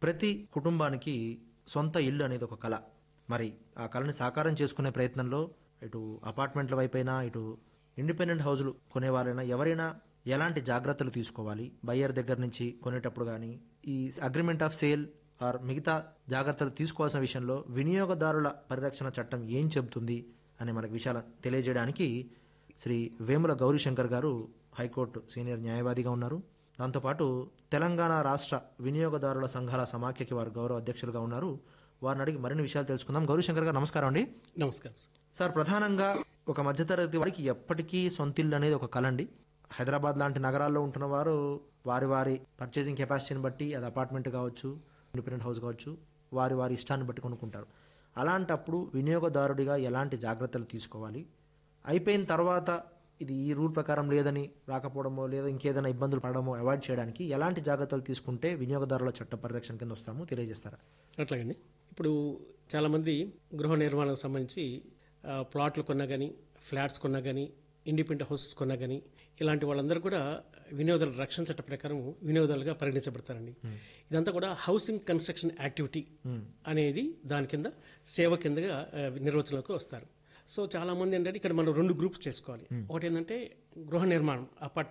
ప్రతి కుటుంబానికి సొంత ఇల్లు అనేది ఒక కళ మరి ఆ కళని సాకారం చేసుకునే ప్రయత్నంలో ఇటు అపార్ట్మెంట్ల వైపైనా ఇటు ఇండిపెండెంట్ హౌజులు కొనేవారైనా ఎవరైనా ఎలాంటి జాగ్రత్తలు తీసుకోవాలి బయ్యర్ దగ్గర నుంచి కొనేటప్పుడు కానీ ఈ అగ్రిమెంట్ ఆఫ్ సేల్ ఆర్ మిగతా జాగ్రత్తలు తీసుకోవాల్సిన విషయంలో వినియోగదారుల పరిరక్షణ చట్టం ఏం చెబుతుంది అనే మనకు విషయాలు తెలియజేయడానికి శ్రీ వేముల గౌరీశంకర్ గారు హైకోర్టు సీనియర్ న్యాయవాదిగా ఉన్నారు దాంతోపాటు తెలంగాణ రాష్ట్ర వినియోగదారుల సంఘాల సమాఖ్యకి వారు గౌరవ అధ్యక్షులుగా ఉన్నారు వారిని అడిగి మరిన్ని విషయాలు తెలుసుకుందాం గౌరీశంకర్ గారు నమస్కారం అండి నమస్కారం సార్ సార్ ప్రధానంగా ఒక మధ్యతరగతి వారికి ఎప్పటికీ సొంతిల్లు అనేది ఒక కళ అండి హైదరాబాద్ లాంటి నగరాల్లో ఉంటున్న వారు వారి వారి పర్చేసింగ్ కెపాసిటీని బట్టి అది అపార్ట్మెంట్ కావచ్చు ఇండిపెండెంట్ హౌస్ కావచ్చు వారి వారి ఇష్టాన్ని బట్టి కొనుక్కుంటారు అలాంటప్పుడు వినియోగదారుడిగా ఎలాంటి జాగ్రత్తలు తీసుకోవాలి అయిపోయిన తర్వాత ఇది ఈ రూల్ ప్రకారం లేదని రాకపోవడమో లేదా ఇంకేదైనా ఇబ్బందులు పడడమో అవాయిడ్ చేయడానికి ఎలాంటి జాగ్రత్తలు తీసుకుంటే వినియోగదారుల చట్ట పరిరక్షణ కింద వస్తామో తెలియజేస్తారా అట్లాగండి ఇప్పుడు చాలామంది గృహ నిర్మాణానికి సంబంధించి ఆ, ప్లాట్లు కొన్నా కానీ ఫ్లాట్స్ కొన్నా కానీ ఇండిపెండెంట్ హౌసెస్ కొన్నా కానీ ఇలాంటి వాళ్ళందరూ కూడా వినియోగదారుల రక్షణ చట్ట ప్రకారం వినియోగదారులుగా పరిగణించబడతారండి ఇదంతా కూడా హౌసింగ్ కన్స్ట్రక్షన్ యాక్టివిటీ అనేది దాని కింద సేవ కిందగా ఆ, నిర్వచనంలోకి వస్తారు సో చాలా మంది ఏంటంటే ఇక్కడ మనం రెండు గ్రూప్స్ చేసుకోవాలి ఒకటి ఏంటంటే గృహ నిర్మాణం అపార్ట్